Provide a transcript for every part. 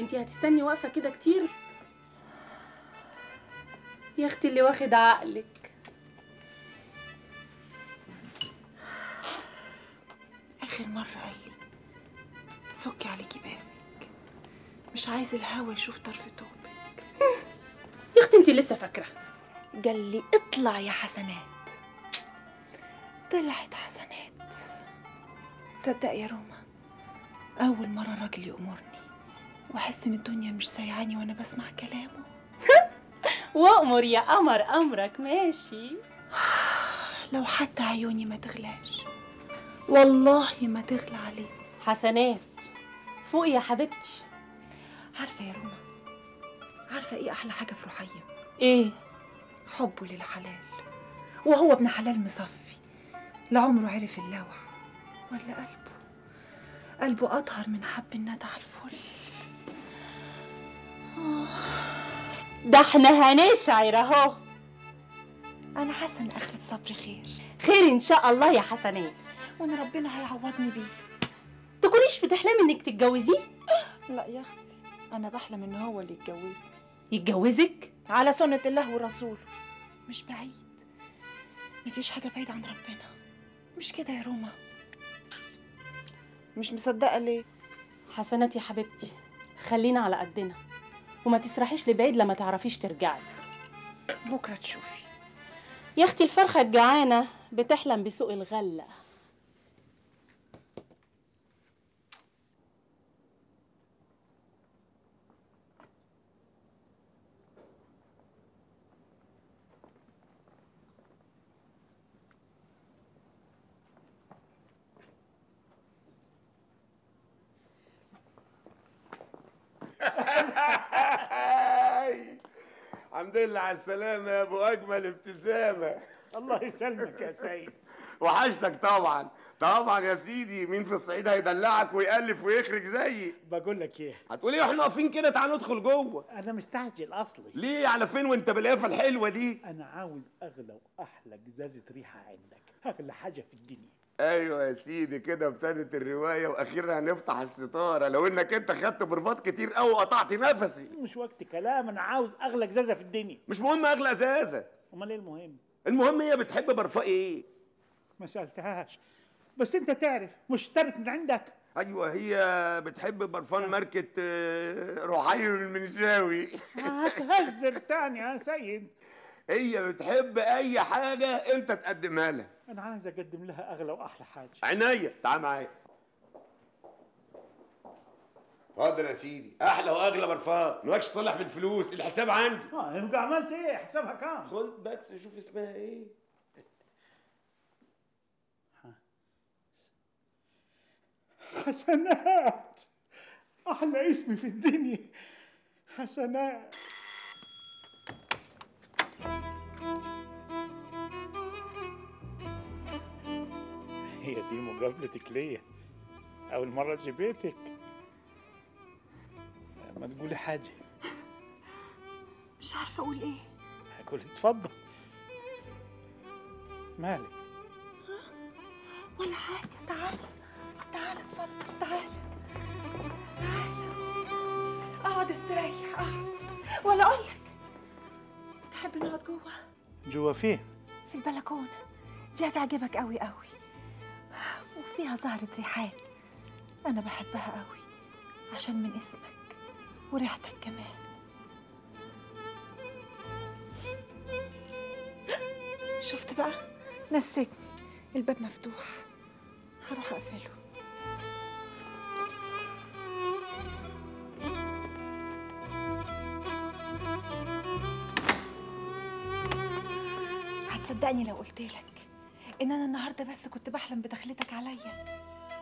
انت هتستني واقفه كده كتير يا اختي اللي واخد عقلك آخر مرة قال لي سكي عليكي بابك مش عايز الهوا يشوف طرف توبك يا اختي انت لسه فاكره قال لي اطلع يا حسنات طلعت حسنات صدق يا روما أول مرة راجل يأمرني وأحس إن الدنيا مش سايعاني وأنا بسمع كلامه وامر يا قمر امرك ماشي لو حتى عيوني ما تغلاش والله ما تغلى عليه حسنات فوقي يا حبيبتي عارفة يا روما عارفة إيه أحلى حاجة في رحيم ايه حبه للحلال وهو ابن حلال مصفي لا عمره عرف اللوع ولا قلبه قلبه أطهر من حب الندى على الفل ده احنا هنشعر اهو أنا حاسة إن آخرة صبري خير خير ان شاء الله يا حسنات وإن ربنا هيعوضني بيه تكونيش بتحلمي انك تتجوزيه لا يا أختي أنا بحلم إن هو اللي يتجوزني يتجوزك على سنة الله ورسوله مش بعيد مفيش حاجة بعيدة عن ربنا مش كده يا روما مش مصدقة ليه حسنات يا حبيبتي خلينا على قدنا وما تسرحيش لبعيد لما تعرفيش ترجعي بكرة تشوفي يا اختي الفرخه الجعانه بتحلم بسوق الغله الحمد لله على السلامة يا أبو أجمل ابتسامة الله يسلمك يا سيد وحشتك طبعا طبعا يا سيدي مين في الصعيد هيدلعك ويألف ويخرج زيي بقول لك ايه هتقول ايه واحنا واقفين كده تعال ندخل جوه انا مستعجل اصلي ليه على فين وانت بالقفه الحلوه دي انا عاوز اغلى واحلى جزازه ريحه عندك اغلى حاجه في الدنيا ايوه يا سيدي كده ابتدت الروايه واخيرا هنفتح الستاره لو انك انت خدت برفات كتير قوي وقطعت نفسي مش وقت كلام انا عاوز اغلى جزازه في الدنيا مش مهم اغلى ازازه امال ايه المهم المهم هي بتحب برفاء ايه ما سالتهاش بس انت تعرف مشترك من عندك ايوه هي بتحب برفان ماركه آه، رحيل المنشاوي هتهزر تاني يا سيد هي بتحب اي حاجه انت تقدمها لها انا عايز اقدم لها اغلى واحلى حاجه عينيا تعال معايا اتفضل يا سيدي احلى واغلى برفان مالكش تصلح بالفلوس الحساب عندي اه يبقى عملت ايه حسابها كام خد بس شوف اسمها ايه حسنات احلى اسم في الدنيا حسنات هي دي مقابلتك ليا اول مره جبيتك ما تقولي حاجه مش عارفة أقول إيه هقول اتفضل مالك ولا حاجة تعال تعال اتفضل تعال تعال اقعد استريح اقعد ولا أقول لك تحب نقعد جوه جوا فين في البلكونة دي هتعجبك قوي قوي وفيها زهرة ريحان أنا بحبها قوي عشان من اسمك وريحتك كمان شفت بقى نسيتني الباب مفتوح هروح أقفله هتصدقني لو قلت لك ان انا النهارده بس كنت بحلم بدخلتك عليا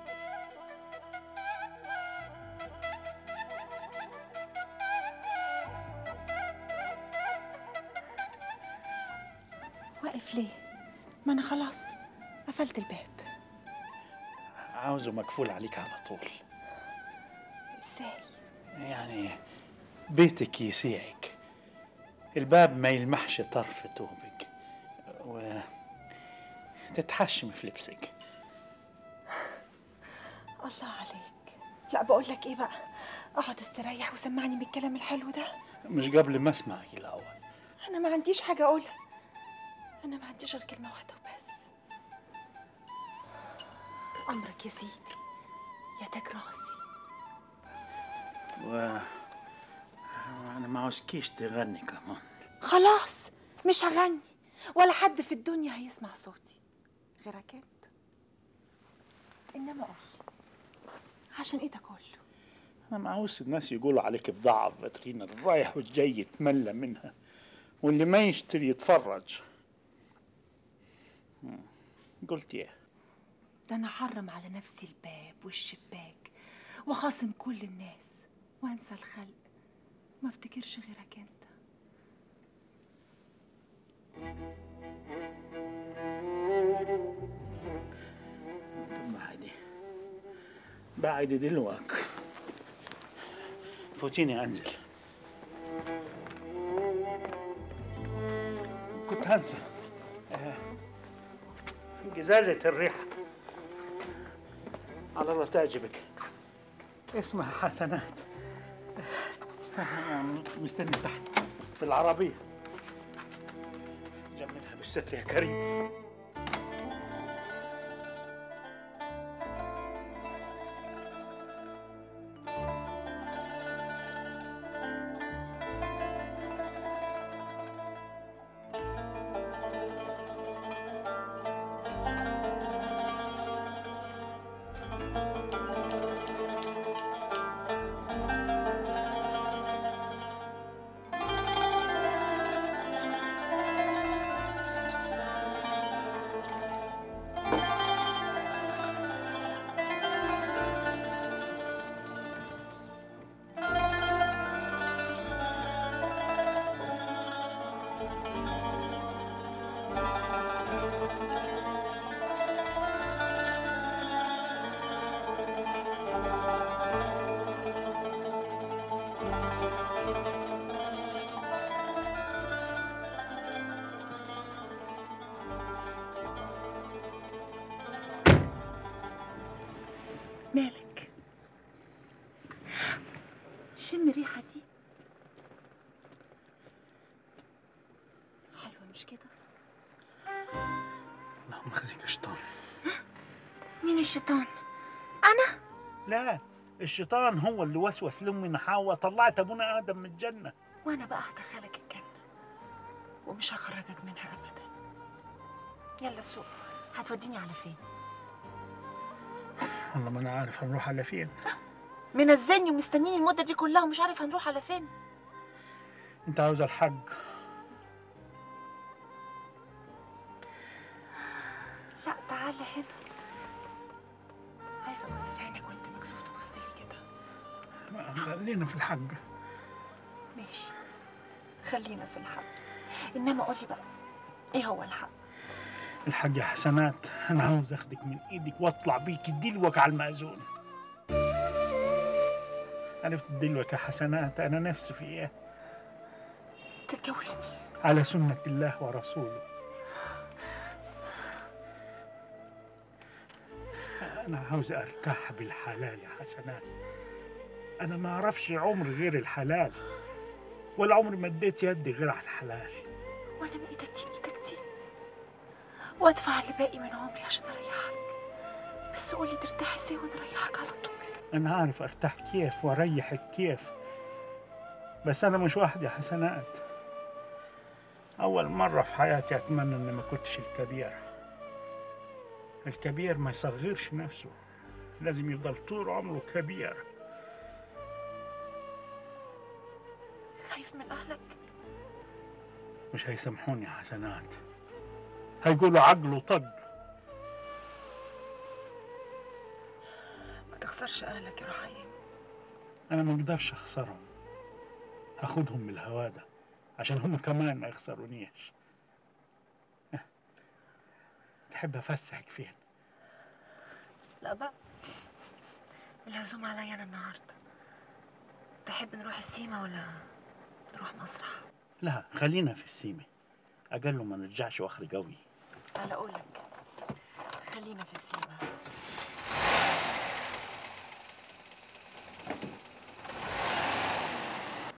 واقف ليه ما انا خلاص قفلت الباب عاوزه مكفول عليك على طول ازاي يعني بيتك يسيعك الباب ما يلمحش طرف ثوبك و تتحشم في لبسك الله عليك لا بقول لك ايه بقى اقعد استريح وسمعني من الكلام الحلو ده مش قبل ما اسمعك الاول انا ما عنديش حاجه اقولها انا ما عنديش غير كلمه واحده وبس امرك يا سيدي يا تاج راسي و انا ما عاوزكيش تغني كمان خلاص مش هغني ولا حد في الدنيا هيسمع صوتي غيرك انت انما قول عشان ايه ده كله انا ما عاوز الناس يقولوا عليك بضاعة في فاترينا الرايح والجاي يتملى منها واللي ما يشتري يتفرج مم. قلت ايه ده انا حرم على نفسي الباب والشباك وخاصم كل الناس وانسى الخلق ما افتكرش غيرك انت طب بعدي بعدي دلوقتي فوتيني انزل كنت هنسى آه، جزازة الريحة على الله تعجبك اسمها حسنات آه، مستني تحت في العربية جملها بالستر يا كريم مالك شم الريحة دي حلوة مش كده اللهم خزيك شيطان مين الشيطان أنا لا الشيطان هو اللي وسوس لأمنا حواء طلعت أبونا آدم من الجنة وأنا بقى هدخلك الجنة ومش هخرجك منها أبدا يلا سوق هتوديني على فين والله ما أنا عارف هنروح على فين منزلني ومستنيني المدة دي كلها ومش عارف هنروح على فين أنت عاوز الحج لا تعالى هنا عايزة أبص في عينك وأنت مكسوف تبص لي كده خلينا في الحج ماشي خلينا في الحق إنما قولي بقى إيه هو الحق الحج يا حسنات أنا عاوز أخدك من إيدك وأطلع بيك دلوك على المأذون عرفت دلوك يا حسنات أنا نفسي في إيه تتجوزني على سنة الله ورسوله أنا عاوز أرتاح بالحلال يا حسنات أنا ما أعرفش عمر غير الحلال ولا عمري مديت يدي غير على الحلال وأنا من إيدك دي إيدك دي وأدفع اللي باقي من عمري عشان أريحك بس قولي ترتاح إزاي وأنا أريحك على طول أنا عارف أرتاح كيف وأريحك كيف بس أنا مش واحد يا حسنات أول مرة في حياتي أتمنى إني ما كنتش الكبير الكبير ما يصغرش نفسه لازم يفضل طول عمره كبير خايف من أهلك مش هيسامحوني يا حسنات هيقولوا عقله طق ما تخسرش أهلك يا رحيم أنا ما أقدرش أخسرهم هاخدهم من الهوادة عشان هم كمان ما يخسرونيش اه. تحب أفسحك فين؟ لا بقى العزوم عليا أنا النهاردة تحب نروح السيما ولا نروح مسرح لا خلينا في السيمة أقل ما نرجعش وآخر قوي على قولك خلينا في السيما